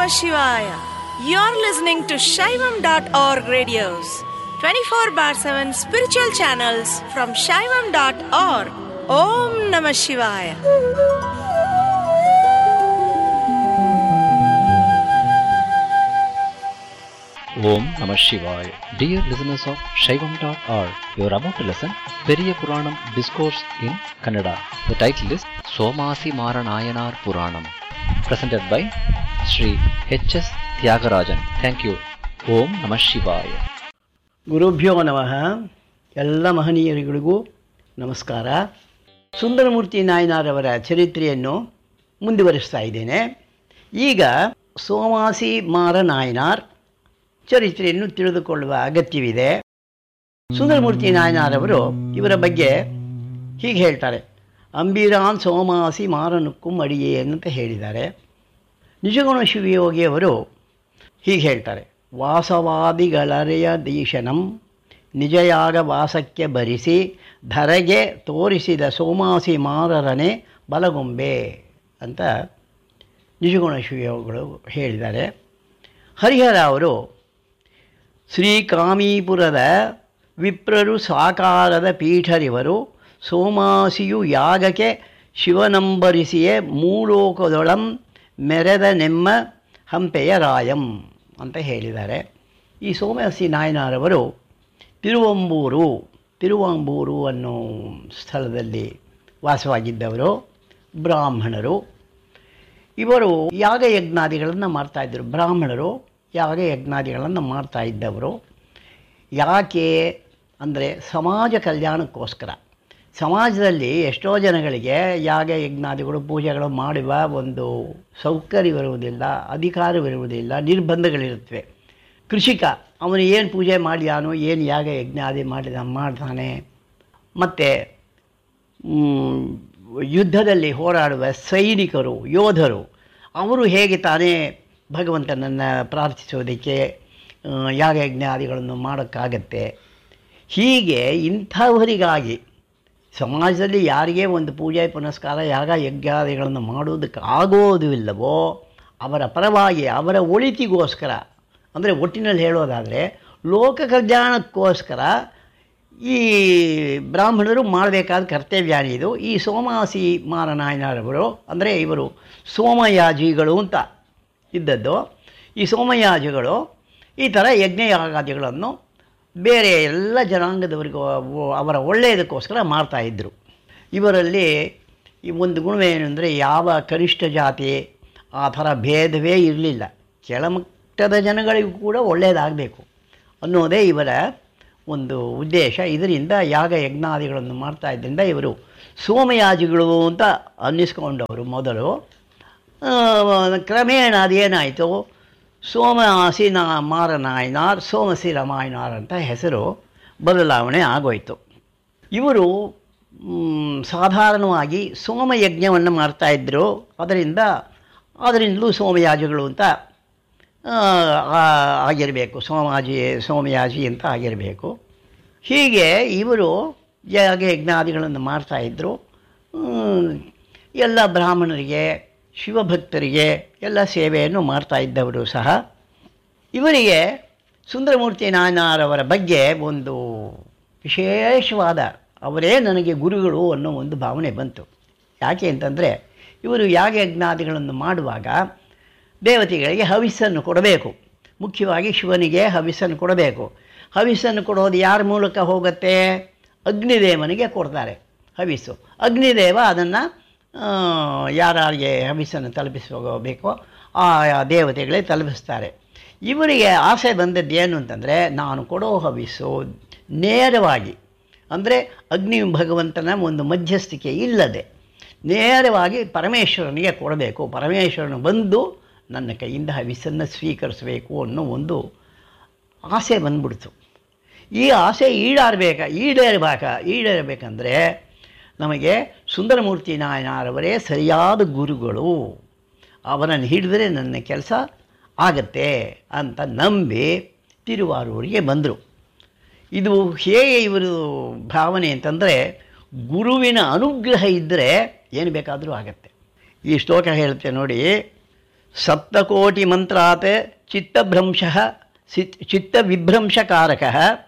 Namah Shivaya. You're listening to Shaivam.org radios, 24 bar 7 spiritual channels from Shaivam.org. Om Namah Shivaya. Om Namah Shivaya. Dear listeners of Shaivam.org, you are about to listen Periya Puranam Discourse in Kannada. The title is Somasi Maranayanar Puranam, presented by Sri H.S. Tyagarajan. Thank you. Om Namah Shivaya. ಗುರುಭ್ಯೋ ನಮಃ ಎಲ್ಲ ಮಹನೀಯರುಗಳಿಗೂ ನಮಸ್ಕಾರ ಸುಂದರಮೂರ್ತಿ ನಾಯನಾರವರ ಚರಿತ್ರೆಯನ್ನು ಮುಂದುವರಿಸ್ತಾ ಇದ್ದೇನೆ ಈಗ ಸೋಮಾಸಿ ಮಾರ ನಾಯನಾರ್ ಚರಿತ್ರೆಯನ್ನು ತಿಳಿದುಕೊಳ್ಳುವ ಅಗತ್ಯವಿದೆ ಸುಂದರಮೂರ್ತಿ ನಾಯನಾರವರು ಇವರ ಬಗ್ಗೆ ಹೀಗೆ ಹೇಳ್ತಾರೆ ಅಂಬಿರಾನ್ ಸೋಮಾಸಿ ಮಾರನುಕ್ಕುಂ ಅಡಿಯೇ ಅಂತ ಹೇಳಿದ್ದಾರೆ ನಿಜಗುಣ ಶಿವಯೋಗಿಯವರು ಹೀಗೆ ಹೇಳ್ತಾರೆ ವಾಸವಾದಿಗಳರೆಯ ದೀಶನಂ ನಿಜಯಾಗ ವಾಸಕ್ಕೆ ಭರಿಸಿ ಧರೆಗೆ ತೋರಿಸಿದ ಸೋಮಾಸಿ ಮಾರರನೆ ಬಲಗೊಂಬೆ ಅಂತ ನಿಜಗುಣ ಶಿವಯೋಗಿಗಳು ಹೇಳಿದ್ದಾರೆ ಹರಿಹರ ಅವರು ಶ್ರೀಕಾಮೀಪುರದ ವಿಪ್ರರು ಸಾಕಾರದ ಪೀಠರಿವರು ಸೋಮಾಸಿಯು ಯಾಗಕ್ಕೆ ಶಿವನಂಬರಿಸಿಯೇ ಮೂಲೋಕದೊಳಂ ಮೆರೆದ ನೆಮ್ಮ ಹಂಪೆಯ ರಾಯಂ ಅಂತ ಹೇಳಿದ್ದಾರೆ ಈ ಸೋಮಯಾಸಿ ನಾಯನಾರವರು ತಿರುವಂಬೂರು ತಿರುವಂಬೂರು ಅನ್ನೋ ಸ್ಥಳದಲ್ಲಿ ವಾಸವಾಗಿದ್ದವರು ಬ್ರಾಹ್ಮಣರು ಇವರು ಯಾಗ ಯಜ್ಞಾದಿಗಳನ್ನು ಮಾಡ್ತಾಯಿದ್ದರು ಬ್ರಾಹ್ಮಣರು ಯಾಗ ಯಜ್ಞಾದಿಗಳನ್ನು ಮಾಡ್ತಾ ಇದ್ದವರು ಯಾಕೆ ಅಂದರೆ ಸಮಾಜ ಕಲ್ಯಾಣಕ್ಕೋಸ್ಕರ ಸಮಾಜದಲ್ಲಿ ಎಷ್ಟೋ ಜನಗಳಿಗೆ ಯಾಗ ಯಜ್ಞಾದಿಗಳು ಪೂಜೆಗಳು ಮಾಡುವ ಒಂದು ಸೌಕರ್ಯವಿರುವುದಿಲ್ಲ ಅಧಿಕಾರವಿರುವುದಿಲ್ಲ ನಿರ್ಬಂಧಗಳಿರುತ್ತವೆ ಕೃಷಿಕ ಅವನು ಏನು ಪೂಜೆ ಮಾಡಿಯಾನು ಏನು ಯಾಗ ಯಜ್ಞಾದಿ ಮಾಡಿದ ಮಾಡ್ತಾನೆ ಮತ್ತು ಯುದ್ಧದಲ್ಲಿ ಹೋರಾಡುವ ಸೈನಿಕರು ಯೋಧರು ಅವರು ಹೇಗೆ ತಾನೇ ಭಗವಂತನನ್ನು ಪ್ರಾರ್ಥಿಸೋದಕ್ಕೆ ಯಾಗ ಯಜ್ಞಾದಿಗಳನ್ನು ಮಾಡೋಕ್ಕಾಗತ್ತೆ ಹೀಗೆ ಇಂಥವರಿಗಾಗಿ ಸಮಾಜದಲ್ಲಿ ಯಾರಿಗೇ ಒಂದು ಪೂಜೆ ಪುನಸ್ಕಾರ ಯಾಗ ಯಜ್ಞಾದಿಗಳನ್ನು ಮಾಡೋದಕ್ಕೆ ಆಗೋದಿಲ್ಲವೋ ಅವರ ಪರವಾಗಿ ಅವರ ಒಳಿತಿಗೋಸ್ಕರ ಅಂದರೆ ಒಟ್ಟಿನಲ್ಲಿ ಹೇಳೋದಾದರೆ ಲೋಕ ಕಲ್ಯಾಣಕ್ಕೋಸ್ಕರ ಈ ಬ್ರಾಹ್ಮಣರು ಮಾಡಬೇಕಾದ ಕರ್ತವ್ಯ ಇದು ಈ ಸೋಮಾಸಿ ಮಾರನಾಯನರವರು ಅಂದರೆ ಇವರು ಸೋಮಯಾಜಿಗಳು ಅಂತ ಇದ್ದದ್ದು ಈ ಸೋಮಯಾಜಿಗಳು ಈ ಥರ ಯಜ್ಞಯಾಗಾದಿಗಳನ್ನು ಬೇರೆ ಎಲ್ಲ ಜನಾಂಗದವರಿಗೂ ಅವರ ಒಳ್ಳೆಯದಕ್ಕೋಸ್ಕರ ಮಾಡ್ತಾಯಿದ್ರು ಇವರಲ್ಲಿ ಈ ಒಂದು ಗುಣವೇನು ಅಂದರೆ ಯಾವ ಕನಿಷ್ಠ ಜಾತಿ ಆ ಥರ ಭೇದವೇ ಇರಲಿಲ್ಲ ಕೆಳಮಟ್ಟದ ಜನಗಳಿಗೂ ಕೂಡ ಒಳ್ಳೆಯದಾಗಬೇಕು ಅನ್ನೋದೇ ಇವರ ಒಂದು ಉದ್ದೇಶ ಇದರಿಂದ ಯಾಗ ಯಜ್ಞಾದಿಗಳನ್ನು ಮಾಡ್ತಾ ಇದ್ದರಿಂದ ಇವರು ಸೋಮಯಾಜಿಗಳು ಅಂತ ಅನ್ನಿಸ್ಕೊಂಡವರು ಮೊದಲು ಕ್ರಮೇಣ ಅದೇನಾಯಿತು ಸೋಮಸಿ ನಾ ಮಾರನಾಯನಾರ್ ಸೋಮಸಿ ರಾಮಾಯಣಾರ್ ಅಂತ ಹೆಸರು ಬದಲಾವಣೆ ಆಗೋಯಿತು ಇವರು ಸಾಧಾರಣವಾಗಿ ಸೋಮಯಜ್ಞವನ್ನು ಮಾಡ್ತಾಯಿದ್ರು ಅದರಿಂದ ಅದರಿಂದಲೂ ಸೋಮಯಾಜಿಗಳು ಅಂತ ಆಗಿರಬೇಕು ಸೋಮಾಜಿ ಸೋಮಯಾಜಿ ಅಂತ ಆಗಿರಬೇಕು ಹೀಗೆ ಇವರು ಯಾಗ ಯಜ್ಞಾದಿಗಳನ್ನು ಮಾಡ್ತಾಯಿದ್ರು ಎಲ್ಲ ಬ್ರಾಹ್ಮಣರಿಗೆ ಶಿವಭಕ್ತರಿಗೆ ಎಲ್ಲ ಸೇವೆಯನ್ನು ಮಾಡ್ತಾ ಇದ್ದವರು ಸಹ ಇವರಿಗೆ ಸುಂದರಮೂರ್ತಿ ನಾಯನಾರವರ ಬಗ್ಗೆ ಒಂದು ವಿಶೇಷವಾದ ಅವರೇ ನನಗೆ ಗುರುಗಳು ಅನ್ನೋ ಒಂದು ಭಾವನೆ ಬಂತು ಯಾಕೆ ಅಂತಂದರೆ ಇವರು ಯಾಗ ಯಜ್ಞಾದಿಗಳನ್ನು ಮಾಡುವಾಗ ದೇವತೆಗಳಿಗೆ ಹವಿಸ್ಸನ್ನು ಕೊಡಬೇಕು ಮುಖ್ಯವಾಗಿ ಶಿವನಿಗೆ ಹವಿಸ್ಸನ್ನು ಕೊಡಬೇಕು ಹವಿಸ್ಸನ್ನು ಕೊಡೋದು ಯಾರ ಮೂಲಕ ಹೋಗುತ್ತೆ ಅಗ್ನಿದೇವನಿಗೆ ಕೊಡ್ತಾರೆ ಹವಿಸ್ಸು ಅಗ್ನಿದೇವ ಅದನ್ನು ಯಾರಿಗೆ ಹವಿಸ್ಸನ್ನು ತಲುಪಿಸಬೇಕೋ ಆ ದೇವತೆಗಳೇ ತಲುಪಿಸ್ತಾರೆ ಇವರಿಗೆ ಆಸೆ ಬಂದದ್ದು ಏನು ಅಂತಂದರೆ ನಾನು ಕೊಡೋ ಹವಿಸ್ಸು ನೇರವಾಗಿ ಅಂದರೆ ಅಗ್ನಿ ಭಗವಂತನ ಒಂದು ಮಧ್ಯಸ್ಥಿಕೆ ಇಲ್ಲದೆ ನೇರವಾಗಿ ಪರಮೇಶ್ವರನಿಗೆ ಕೊಡಬೇಕು ಪರಮೇಶ್ವರನು ಬಂದು ನನ್ನ ಕೈಯಿಂದ ಹವಿಸ್ಸನ್ನು ಸ್ವೀಕರಿಸಬೇಕು ಅನ್ನೋ ಒಂದು ಆಸೆ ಬಂದ್ಬಿಡ್ತು ಈ ಆಸೆ ಈಡಾರಬೇಕ ಈಡೇರಬೇಕ ಈಡೇರಬೇಕಂದ್ರೆ ನಮಗೆ ಸುಂದರಮೂರ್ತಿ ನಾಯನಾರವರೇ ಸರಿಯಾದ ಗುರುಗಳು ಅವರನ್ನು ಹಿಡಿದ್ರೆ ನನ್ನ ಕೆಲಸ ಆಗತ್ತೆ ಅಂತ ನಂಬಿ ತಿರುವಾರೂರಿಗೆ ಬಂದರು ಇದು ಹೇಗೆ ಇವರು ಭಾವನೆ ಅಂತಂದರೆ ಗುರುವಿನ ಅನುಗ್ರಹ ಇದ್ದರೆ ಏನು ಬೇಕಾದರೂ ಆಗತ್ತೆ ಈ ಶ್ಲೋಕ ಹೇಳುತ್ತೆ ನೋಡಿ ಸಪ್ತಕೋಟಿ ಮಂತ್ರಾತ್ ಚಿತ್ತಭ್ರಂಶ ಚಿತ್ತವಿಭ್ರಂಶಕಾರಕ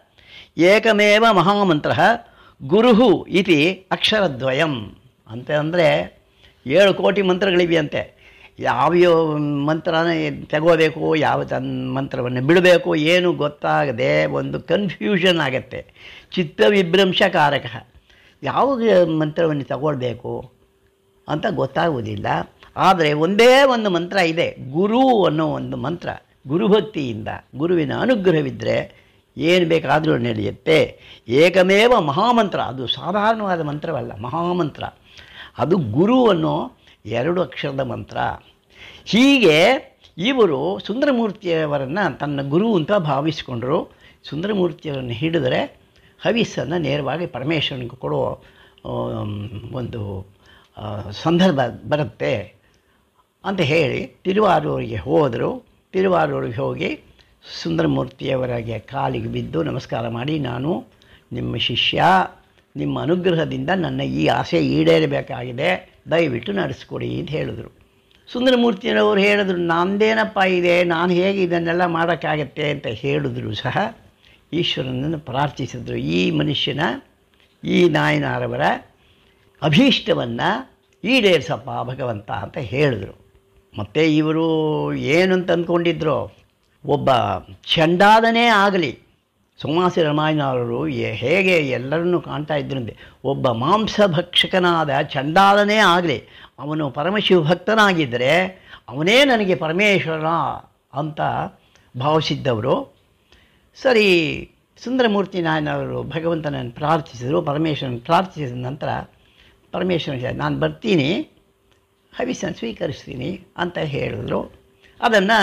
ಏಕಮೇವ ಮಹಾಮಂತ್ರ ಗುರು ಇತಿ ಅಕ್ಷರದ್ವಯಂ ಅಂತ ಅಂದರೆ ಏಳು ಕೋಟಿ ಮಂತ್ರಗಳಿವೆಯಂತೆ ಯಾವ್ಯಾವ ಮಂತ್ರನ ತಗೋಬೇಕು ಯಾವ ತನ್ನ ಮಂತ್ರವನ್ನು ಬಿಡಬೇಕು ಏನು ಗೊತ್ತಾಗದೆ ಒಂದು ಕನ್ಫ್ಯೂಷನ್ ಆಗತ್ತೆ ಚಿತ್ತವಿಭ್ರಂಶಕಾರಕ ಯಾವ ಮಂತ್ರವನ್ನು ತಗೊಳ್ಬೇಕು ಅಂತ ಗೊತ್ತಾಗುವುದಿಲ್ಲ ಆದರೆ ಒಂದೇ ಒಂದು ಮಂತ್ರ ಇದೆ ಗುರು ಅನ್ನೋ ಒಂದು ಮಂತ್ರ ಗುರುಭಕ್ತಿಯಿಂದ ಗುರುವಿನ ಅನುಗ್ರಹವಿದ್ದರೆ ಏನು ಬೇಕಾದರೂ ನಡೆಯುತ್ತೆ ಏಕಮೇವ ಮಹಾಮಂತ್ರ ಅದು ಸಾಧಾರಣವಾದ ಮಂತ್ರವಲ್ಲ ಮಹಾಮಂತ್ರ ಅದು ಗುರು ಅನ್ನೋ ಎರಡು ಅಕ್ಷರದ ಮಂತ್ರ ಹೀಗೆ ಇವರು ಸುಂದರಮೂರ್ತಿಯವರನ್ನು ತನ್ನ ಗುರು ಅಂತ ಭಾವಿಸಿಕೊಂಡರು ಸುಂದರಮೂರ್ತಿಯವರನ್ನು ಹಿಡಿದರೆ ಹವಿಸ್ಸನ್ನು ನೇರವಾಗಿ ಪರಮೇಶ್ವರನಿಗೆ ಕೊಡೋ ಆಮ್, ಒಂದು ಆ, ಸಂದರ್ಭ ಬರುತ್ತೆ ಅಂತ ಹೇಳಿ ತಿರುವಾರೂರಿಗೆ ಹೋದರು ತಿರುವಾರೂರಿಗೆ ಹೋಗಿ ಸುಂದರಮೂರ್ತಿಯವರಿಗೆ ಕಾಲಿಗೆ ಬಿದ್ದು ನಮಸ್ಕಾರ ಮಾಡಿ ನಾನು ನಿಮ್ಮ ಶಿಷ್ಯ ನಿಮ್ಮ ಅನುಗ್ರಹದಿಂದ ನನ್ನ ಈ ಆಸೆ ಈಡೇರಬೇಕಾಗಿದೆ ದಯವಿಟ್ಟು ನಡೆಸ್ಕೊಡಿ ಅಂತ ಹೇಳಿದ್ರು ಸುಂದರಮೂರ್ತಿಯವರು ಹೇಳಿದ್ರು ನಂದೇನಪ್ಪ ಇದೆ ನಾನು ಹೇಗೆ ಇದನ್ನೆಲ್ಲ ಮಾಡೋಕ್ಕಾಗತ್ತೆ ಅಂತ ಹೇಳಿದ್ರು ಸಹ ಈಶ್ವರನನ್ನು ಪ್ರಾರ್ಥಿಸಿದ್ರು ಈ ಮನುಷ್ಯನ ಈ ನಾಯನಾರವರ ಅಭೀಷ್ಟವನ್ನು ಈಡೇರಿಸಪ್ಪ ಭಗವಂತ ಅಂತ ಹೇಳಿದ್ರು ಮತ್ತು ಇವರು ಏನು ಅಂತ ಅಂದ್ಕೊಂಡಿದ್ರು ಒಬ್ಬ ಚಂಡಾದನೇ ಆಗಲಿ ಸೋಮಾಸಿ ರಾಮಾಯಣವರು ಎ- ಹೇಗೆ ಎಲ್ಲರನ್ನೂ ಕಾಣ್ತಾ ಇದ್ರಂತೆ ಒಬ್ಬ ಮಾಂಸಭಕ್ಷಕನಾದ ಚಂಡಾಲನೇ ಆಗಲಿ ಅವನು ಪರಮಶಿವ ಭಕ್ತನಾಗಿದ್ದರೆ ಅವನೇ ನನಗೆ ಪರಮೇಶ್ವರ ಅಂತ ಭಾವಿಸಿದ್ದವರು ಸರಿ ಸುಂದರಮೂರ್ತಿ ನಾಯನವರು ಭಗವಂತನನ್ನು ಪ್ರಾರ್ಥಿಸಿದರು ಪರಮೇಶ್ವರನ ಪ್ರಾರ್ಥಿಸಿದ ನಂತರ ಪರಮೇಶ್ವರನ ಹೇಳಿದ, ನಾನು ಬರ್ತೀನಿ ಹವಿಸನ್ನು ಸ್ವೀಕರಿಸ್ತೀನಿ ಅಂತ ಹೇಳಿದ್ರು ಅದನ್ನು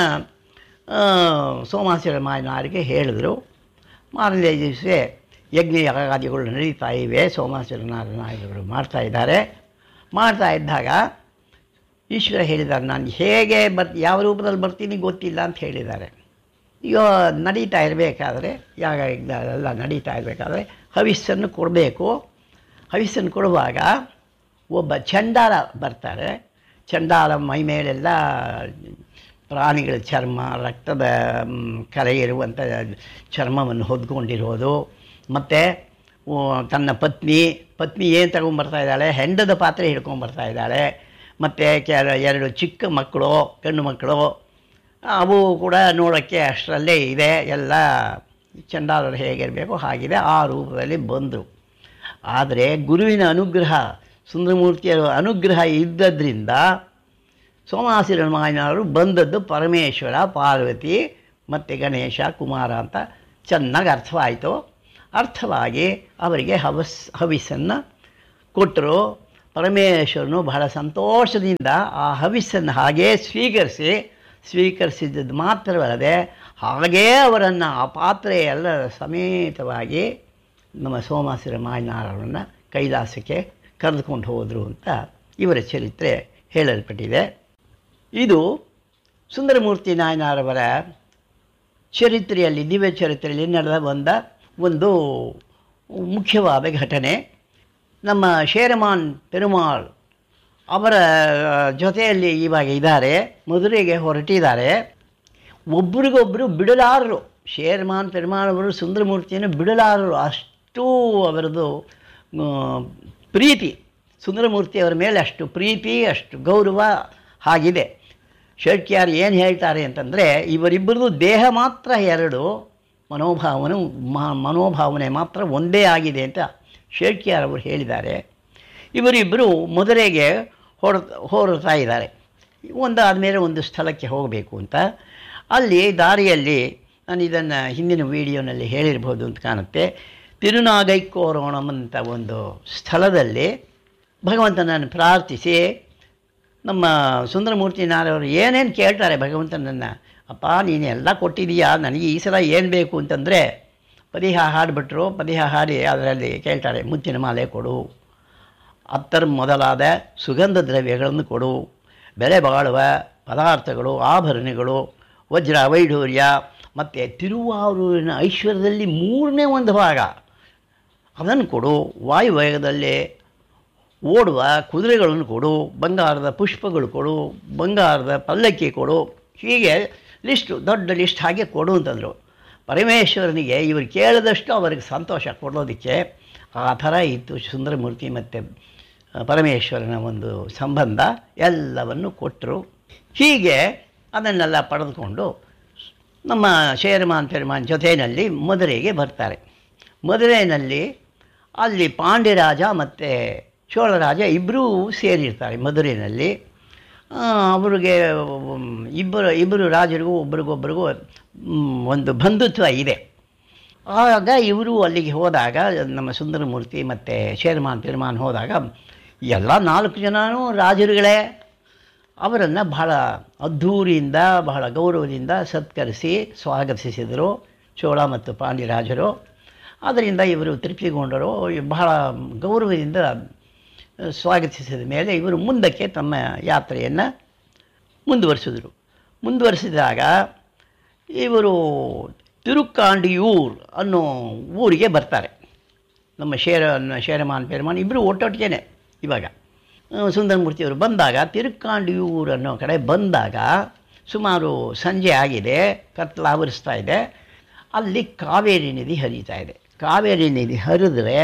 ಸೋಮಾಸುರ ಮಾಯನಾರಿಗೆ ಹೇಳಿದರು ಮಾರನೇ ದಿವಸ ಯಜ್ಞ ಯಾಗಾದಿಗಳು ನಡೀತಾ ಇವೆ ಸೋಮಾಸುರ ನಾರಾಯಣರು ಮಾಡ್ತಾ ಇದ್ದಾರೆ ಮಾಡ್ತಾ ಇದ್ದಾಗ ಈಶ್ವರ ಹೇಳಿದ್ದಾರೆ ನಾನು ಹೇಗೆ ಬರ್ ಯಾವ ರೂಪದಲ್ಲಿ ಬರ್ತೀನಿ ಗೊತ್ತಿಲ್ಲ ಅಂತ ಹೇಳಿದ್ದಾರೆ ಈಗ ನಡೀತಾ ಇರಬೇಕಾದ್ರೆ ಯಾಗ ಯಜ್ಞ ಎಲ್ಲ ನಡೀತಾ ಇರಬೇಕಾದ್ರೆ ಹವಿಸ್ಸನ್ನು ಕೊಡಬೇಕು ಹವಿಸ್ಸನ್ನು ಕೊಡುವಾಗ ಒಬ್ಬ ಚಂಡಾಲ ಬರ್ತಾರೆ ಚಂಡಾಲ ಮೈ ಮೇಲೆಲ್ಲ ಪ್ರಾಣಿಗಳ ಚರ್ಮ ರಕ್ತದ ಮ್, ಕಲೆ ಇರುವಂಥ ಚರ್ಮವನ್ನು ಹೊದ್ಕೊಂಡಿರೋದು ಮತ್ತು ತನ್ನ ಪತ್ನಿ ಪತ್ನಿ ಏನು ತಗೊಂಬರ್ತಾ ಇದ್ದಾಳೆ ಹೆಂಡದ ಪಾತ್ರೆ ಹಿಡ್ಕೊಂಬರ್ತಾ ಇದ್ದಾಳೆ ಮತ್ತು ಕೆಲ ಎರಡು ಚಿಕ್ಕ ಮಕ್ಕಳು ಹೆಣ್ಣು ಮಕ್ಕಳು ಅವು ಕೂಡ ನೋಡೋಕ್ಕೆ ಅಷ್ಟರಲ್ಲೇ ಇದೆ ಎಲ್ಲ ಚಂಡಾಲರು ಹೇಗಿರಬೇಕು ಹಾಗಿದೆ ಆ ರೂಪದಲ್ಲಿ ಬಂದರು ಆದರೆ ಗುರುವಿನ ಅನುಗ್ರಹ ಸುಂದರಮೂರ್ತಿಯ ಅನುಗ್ರಹ ಇದ್ದದ್ರಿಂದ ಸೋಮಾಸಿರ ಮಾಯನವರು ಬಂದದ್ದು ಪರಮೇಶ್ವರ ಪಾರ್ವತಿ ಮತ್ತು ಗಣೇಶ ಕುಮಾರ ಅಂತ ಚೆನ್ನಾಗಿ ಅರ್ಥವಾಯಿತು ಅರ್ಥವಾಗಿ ಅವರಿಗೆ ಹವಸ್ ಹವಿಸ್ಸನ್ನು ಕೊಟ್ಟರು ಪರಮೇಶ್ವರನು ಬಹಳ ಸಂತೋಷದಿಂದ ಆ ಹವಿಸ್ಸನ್ನು ಹಾಗೇ ಸ್ವೀಕರಿಸಿ ಸ್ವೀಕರಿಸಿದ್ದದ್ದು ಮಾತ್ರವಲ್ಲದೆ ಹಾಗೇ ಅವರನ್ನು ಆ ಪಾತ್ರೆ ಎಲ್ಲ ಸಮೇತವಾಗಿ ನಮ್ಮ ಸೋಮಾಸಿರ ಮಾಯನಾರವರನ್ನು ಕೈಲಾಸಕ್ಕೆ ಕರೆದುಕೊಂಡು ಹೋದರು ಅಂತ ಇವರ ಚರಿತ್ರೆ ಹೇಳಲ್ಪಟ್ಟಿದೆ ಇದು ಸುಂದರಮೂರ್ತಿ ನಾಯನಾರವರ ಚರಿತ್ರೆಯಲ್ಲಿ ದಿವ್ಯ ಚರಿತ್ರೆಯಲ್ಲಿ ನಡೆದ ಬಂದ ಒಂದು ಮುಖ್ಯವಾದ ಘಟನೆ ನಮ್ಮ ಶೇರಮಾನ್ ಪೆರುಮಾಳ್ ಅವರ ಜೊತೆಯಲ್ಲಿ ಇವಾಗ ಇದ್ದಾರೆ ಮಧುರೆಗೆ ಹೊರಟಿದ್ದಾರೆ ಒಬ್ರಿಗೊಬ್ಬರು ಬಿಡಲಾರರು ಶೇರ್ಮಾನ್ ಪೆರುಮಾಳ್ ಅವರು ಸುಂದರಮೂರ್ತಿಯನ್ನು ಬಿಡಲಾರರು ಅಷ್ಟು ಅವರದು ಆ, ಪ್ರೀತಿ ಸುಂದರಮೂರ್ತಿಯವರ ಮೇಲೆ ಅಷ್ಟು ಪ್ರೀತಿ ಅಷ್ಟು ಗೌರವ ಹಾಗಿದೆ ಶೇಟ್ಕ್ಯಾರ್ ಏನು ಹೇಳ್ತಾರೆ ಅಂತಂದರೆ ಇವರಿಬ್ಬರದು ದೇಹ ಮಾತ್ರ ಎರಡು ಮನೋಭಾವನೆ ಮ- ಮನೋಭಾವನೆ ಮಾತ್ರ ಒಂದೇ ಆಗಿದೆ ಅಂತ ಶೇಟ್ಕ್ಯಾರ್ ಅವರು ಹೇಳಿದ್ದಾರೆ ಇವರಿಬ್ಬರು ಮದುರೆಗೆ ಹೊರ ಹೊರಡ್ತಾ ಇದ್ದಾರೆ ಒಂದಾದ ಮೇಲೆ ಒಂದು ಸ್ಥಳಕ್ಕೆ ಹೋಗಬೇಕು ಅಂತ ಅಲ್ಲಿ ದಾರಿಯಲ್ಲಿ ನಾನು ಇದನ್ನು ಹಿಂದಿನ ವಿಡಿಯೋನಲ್ಲಿ ಹೇಳಿರ್ಬೋದು ಅಂತ ಕಾಣುತ್ತೆ ತಿರುನಾಗೈಕೋರೋಣಂ ಅಂತ ಒಂದು ಸ್ಥಳದಲ್ಲಿ ಭಗವಂತನನ್ನು ಪ್ರಾರ್ಥಿಸಿ ನಮ್ಮ ಸುಂದರಮೂರ್ತಿ ನಾರವರು ಏನೇನು ಕೇಳ್ತಾರೆ ಭಗವಂತನನ್ನು ಅಪ್ಪ ನೀನು ಎಲ್ಲ ಕೊಟ್ಟಿದೀಯಾ ನನಗೆ ಈ ಸಲ ಏನು ಬೇಕು ಅಂತಂದರೆ ಪದಿಹ ಹಾಡಿಬಿಟ್ರು ಪದಿಹ ಹಾಡಿ ಅದರಲ್ಲಿ ಕೇಳ್ತಾರೆ ಮುತ್ತಿನ ಮಾಲೆ ಕೊಡು ಅತ್ತರ್ ಮೊದಲಾದ ಸುಗಂಧ ದ್ರವ್ಯಗಳನ್ನು ಕೊಡು ಬೆಲೆ ಬಾಳುವ ಪದಾರ್ಥಗಳು ಆಭರಣಗಳು ವಜ್ರ ವೈಢೂರ್ಯ ಮತ್ತು ತಿರುವಾರೂರಿನ ಐಶ್ವರ್ಯದಲ್ಲಿ ಮೂರನೇ ಒಂದು ಭಾಗ ಅದನ್ನು ಕೊಡು ವಾಯುವೇಗದಲ್ಲಿ ಓಡುವ ಕುದುರೆಗಳನ್ನು ಕೊಡು ಬಂಗಾರದ ಪುಷ್ಪಗಳು ಕೊಡು ಬಂಗಾರದ ಪಲ್ಲಕ್ಕಿ ಕೊಡು ಹೀಗೆ ಲಿಸ್ಟು ದೊಡ್ಡ ಲಿಸ್ಟ್ ಹಾಗೆ ಕೊಡು ಅಂತಂದರು ಪರಮೇಶ್ವರನಿಗೆ ಇವರು ಕೇಳಿದಷ್ಟು ಅವರಿಗೆ ಸಂತೋಷ ಕೊಡೋದಕ್ಕೆ ಆ ಥರ ಇತ್ತು ಸುಂದರಮೂರ್ತಿ ಮತ್ತು ಪರಮೇಶ್ವರನ ಒಂದು ಸಂಬಂಧ ಎಲ್ಲವನ್ನು ಕೊಟ್ಟರು ಹೀಗೆ ಅದನ್ನೆಲ್ಲ ಪಡೆದುಕೊಂಡು ನಮ್ಮ ಶೇರಮಾನ್ ಪೆರುಮಾನ್ ಜೊತೆಯಲ್ಲಿ ಮದುರೆಗೆ ಬರ್ತಾರೆ ಮದುರೆಯಲ್ಲಿ ಅಲ್ಲಿ ಪಾಂಡ್ಯರಾಜ ಮತ್ತು ಚೋಳರಾಜ ಇಬ್ಬರೂ ಸೇರಿರ್ತಾರೆ ಮಧುರೆಯಲ್ಲಿ ಆ, ಅವ್ರಿಗೆ ಮ್, ಇಬ್ಬರು ಇಬ್ಬರು ರಾಜರಿಗೂ ಒಬ್ರಿಗೊಬ್ರಿಗೂ ಮ್, ಒಂದು ಬಂಧುತ್ವ ಇದೆ ಆಗ ಇವರು ಅಲ್ಲಿಗೆ ಹೋದಾಗ ನಮ್ಮ ಸುಂದರಮೂರ್ತಿ ಮತ್ತು ಶೇರ್ಮಾನ್ ತಿರ್ಮಾನ್ ಹೋದಾಗ ಎಲ್ಲ ನಾಲ್ಕು ಜನನೂ ರಾಜರುಗಳೇ ಅವರನ್ನು ಬಹಳ ಅದ್ಧೂರಿಯಿಂದ ಬಹಳ ಗೌರವದಿಂದ ಸತ್ಕರಿಸಿ ಸ್ವಾಗತಿಸಿದರು ಚೋಳ ಮತ್ತು ಪಾಂಡ್ಯರಾಜರು ಅದರಿಂದ ಇವರು ತೃಪ್ತಿಗೊಂಡರು ಬಹಳ ಗೌರವದಿಂದ ಸ್ವಾಗತಿಸಿದ ಮೇಲೆ ಇವರು ಮುಂದಕ್ಕೆ ತಮ್ಮ ಯಾತ್ರೆಯನ್ನು ಮುಂದುವರಿಸಿದರು ಮುಂದುವರಿಸಿದಾಗ ಇವರು ತಿರುಕಾಂಡಿಯೂರ್ ಅನ್ನೋ ಊರಿಗೆ ಬರ್ತಾರೆ ನಮ್ಮ ಶೇರ ಶೇರಮಾನ್ ಪೇರಮಾನ್ ಇಬ್ಬರು ಒಟ್ಟೊಟ್ಟಿಗೆ ಇವಾಗ ಆ, ಸುಂದರಮೂರ್ತಿಯವರು ಬಂದಾಗ ತಿರುಕಾಂಡಿಯೂರ್ ಅನ್ನೋ ಕಡೆ ಬಂದಾಗ ಸುಮಾರು ಸಂಜೆ ಆಗಿದೆ ಕತ್ಲ ಆವರಿಸ್ತಾ ಇದೆ ಅಲ್ಲಿ ಕಾವೇರಿ ನದಿ ಹರಿತಾ ಇದೆ ಕಾವೇರಿ ನದಿ ಹರಿದ್ರೆ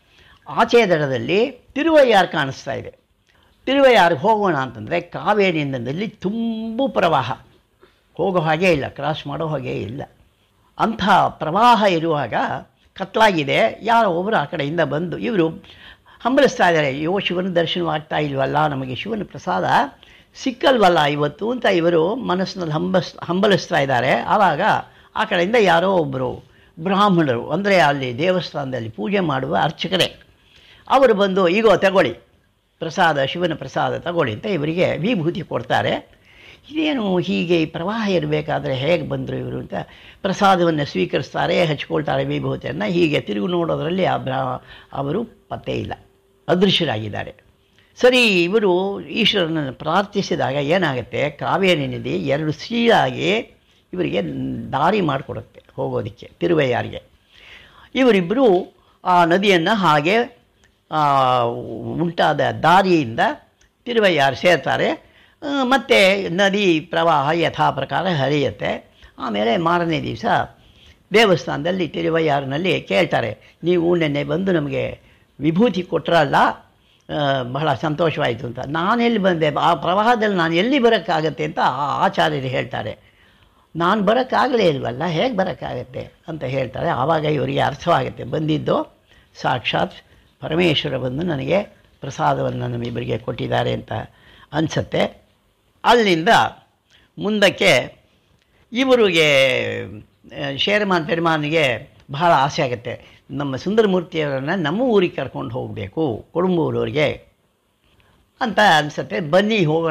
ಆಚೆ ದಡದಲ್ಲಿ ತಿರುವಯ್ಯಾರು ಕಾಣಿಸ್ತಾ ಇದೆ ತಿರುವಯ್ಯಾರಿಗೆ ಹೋಗೋಣ ಅಂತಂದರೆ ಕಾವೇರಿ ನದಿಯಲ್ಲಿ ತುಂಬು ಪ್ರವಾಹ ಹೋಗೋ ಹಾಗೇ ಇಲ್ಲ ಕ್ರಾಸ್ ಮಾಡೋ ಹಾಗೇ ಇಲ್ಲ ಅಂಥ ಪ್ರವಾಹ ಇರುವಾಗ ಕತ್ಲಾಗಿದೆ ಯಾರೋ ಒಬ್ಬರು ಆ ಕಡೆಯಿಂದ ಬಂದು ಇವರು ಹಂಬಲಿಸ್ತಾ ಇದ್ದಾರೆ ಅಯ್ಯೋ ಶಿವನ ದರ್ಶನವಾಗ್ತಾ ಇಲ್ವಲ್ಲ ನಮಗೆ ಶಿವನ ಪ್ರಸಾದ ಸಿಕ್ಕಲ್ವಲ್ಲ ಇವತ್ತು ಅಂತ ಇವರು ಮನಸ್ಸಿನಲ್ಲಿ ಹಂಬಸ್ ಹಂಬಲಿಸ್ತಾ ಇದ್ದಾರೆ ಆವಾಗ ಆ ಕಡೆಯಿಂದ ಯಾರೋ ಒಬ್ಬರು ಬ್ರಾಹ್ಮಣರು ಅಂದರೆ ಅಲ್ಲಿ ದೇವಸ್ಥಾನದಲ್ಲಿ ಪೂಜೆ ಮಾಡುವ ಅರ್ಚಕರೇ ಅವರು ಬಂದು ಈಗೋ ತಗೊಳ್ಳಿ ಪ್ರಸಾದ ಶಿವನ ಪ್ರಸಾದ ತಗೊಳ್ಳಿ ಅಂತ ಇವರಿಗೆ ವಿಭೂತಿ ಕೊಡ್ತಾರೆ ಇದೇನು ಹೀಗೆ ಈ ಪ್ರವಾಹ ಇರಬೇಕಾದ್ರೆ ಹೇಗೆ ಬಂದರು ಇವರು ಅಂತ ಪ್ರಸಾದವನ್ನು ಸ್ವೀಕರಿಸ್ತಾರೆ ಹಚ್ಕೊಳ್ತಾರೆ ವಿಭೂತಿಯನ್ನು ಹೀಗೆ ತಿರುಗು ನೋಡೋದರಲ್ಲಿ ಆ ಬ್ರಾ ಅವರು ಪತ್ತೆ ಇಲ್ಲ ಅದೃಶ್ಯರಾಗಿದ್ದಾರೆ ಸರಿ ಇವರು ಈಶ್ವರನನ್ನು ಪ್ರಾರ್ಥಿಸಿದಾಗ ಏನಾಗುತ್ತೆ ಕಾವೇರಿ ನದಿ ಎರಡು ಸೀಳಾಗಿ ಇವರಿಗೆ ದಾರಿ ಮಾಡಿಕೊಡುತ್ತೆ ಹೋಗೋದಕ್ಕೆ ತಿರುವಯ್ಯಾರಿಗೆ ಇವರಿಬ್ಬರು ಆ ನದಿಯನ್ನು ಹಾಗೆ ಆ, ಉಂಟಾದ ದಾರಿಯಿಂದ ತಿರುವಯ್ಯಾರು ಸೇರ್ತಾರೆ ಆ, ಮತ್ತೆ ನದಿ ಪ್ರವಾಹ ಯಥಾ ಪ್ರಕಾರ ಹರಿಯುತ್ತೆ ಆಮೇಲೆ ಮಾರನೇ ದಿವಸ ದೇವಸ್ಥಾನದಲ್ಲಿ ತಿರುವಯ್ಯಾರಿನಲ್ಲಿ ಕೇಳ್ತಾರೆ ನೀವು ನೆನ್ನೆ ಬಂದು ನಮಗೆ ವಿಭೂತಿ ಕೊಟ್ಟರಲ್ಲ ಆ, ಬಹಳ ಸಂತೋಷವಾಯಿತು ಅಂತ ನಾನೆಲ್ಲಿ ಬಂದೆ ಆ ಪ್ರವಾಹದಲ್ಲಿ ನಾನು ಎಲ್ಲಿ ಬರೋಕ್ಕಾಗತ್ತೆ ಅಂತ ಆ ಆಚಾರ್ಯರು ಹೇಳ್ತಾರೆ ನಾನು ಬರೋಕ್ಕಾಗಲೇ ಇಲ್ವಲ್ಲ ಹೇಗೆ ಬರೋಕ್ಕಾಗತ್ತೆ ಅಂತ ಹೇಳ್ತಾರೆ ಆವಾಗ ಇವರಿಗೆ ಅರ್ಥವಾಗುತ್ತೆ ಬಂದಿದ್ದು ಸಾಕ್ಷಾತ್ ಪರಮೇಶ್ವರ ಬಂದು ನನಗೆ ಪ್ರಸಾದವನ್ನು ನಮ್ಮಿಬ್ಬರಿಗೆ ಕೊಟ್ಟಿದ್ದಾರೆ ಅಂತ ಅನಿಸುತ್ತೆ ಅಲ್ಲಿಂದ ಮುಂದಕ್ಕೆ ಇವರಿಗೆ ಆ, ಶೇರಮಾನ್ ಪೆರ್ಮಾನ್ಗೆ ಬಹಳ ಆಸೆ ಆಗುತ್ತೆ ನಮ್ಮ ಸುಂದರಮೂರ್ತಿಯವರನ್ನು ನಮ್ಮ ಊರಿಗೆ ಕರ್ಕೊಂಡು ಹೋಗಬೇಕು ಕೊಡುಂಬೂರವ್ರಿಗೆ ಅಂತ ಅನಿಸುತ್ತೆ ಬನ್ನಿ ಹೋಗೋಣ